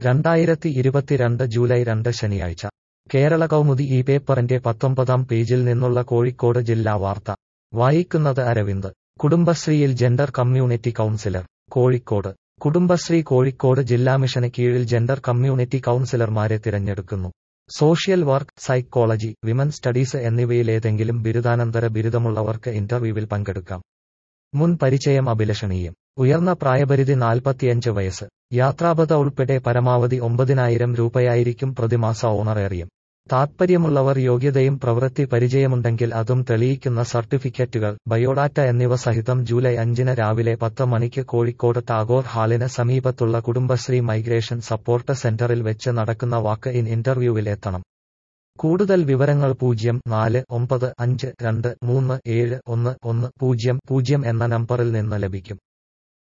രണ്ടായിരത്തി ഇരുപത്തിരണ്ട് ജൂലൈ രണ്ട് ശനിയാഴ്ച കേരള കൗമുദി ഈ പേപ്പറിന്റെ പത്തൊമ്പതാം പേജിൽ നിന്നുള്ള കോഴിക്കോട് ജില്ലാ വാർത്ത വായിക്കുന്നത് അരവിന്ദ് കുടുംബശ്രീയിൽ gender community counsellor Kozhikode Kudumbashree Kozhikode ജില്ലാ മിഷന് കീഴിൽ ജെൻഡർ കമ്മ്യൂണിറ്റി കൗൺസിലർമാരെ തിരഞ്ഞെടുക്കുന്നു social work psychology women studies എന്നിവയിലേതെങ്കിലും ബിരുദാനന്തര ബിരുദമുള്ളവർക്ക് ഇന്റർവ്യൂവിൽ പങ്കെടുക്കാം മുൻ പരിചയം അഭിലഷണീയം ഉയർന്ന പ്രായപരിധി നാൽപ്പത്തിയഞ്ച് വയസ്സ് യാത്രാബത ഉൾപ്പെടെ പരമാവധി ഒമ്പതിനായിരം രൂപയായിരിക്കും പ്രതിമാസ ഓണറേറിയം താത്പര്യമുള്ളവർ യോഗ്യതയും പ്രവൃത്തി പരിചയമുണ്ടെങ്കിൽ അതും തെളിയിക്കുന്ന സർട്ടിഫിക്കറ്റുകൾ ബയോഡാറ്റ എന്നിവ സഹിതം ജൂലൈ അഞ്ചിന് രാവിലെ പത്ത് മണിക്ക് കോഴിക്കോട് ടാഗോർ ഹാളിന് സമീപത്തുള്ള കുടുംബശ്രീ മൈഗ്രേഷൻ സപ്പോർട്ട് സെന്ററിൽ വെച്ച് നടക്കുന്ന വാക്ക് ഇൻ ഇന്റർവ്യൂവിൽ എത്തണം കൂടുതൽ വിവരങ്ങൾ പൂജ്യം നാല് ഒമ്പത് അഞ്ച് രണ്ട് മൂന്ന് ഏഴ് ഒന്ന് ഒന്ന് പൂജ്യം പൂജ്യം എന്ന നമ്പറിൽ നിന്ന് ലഭിക്കും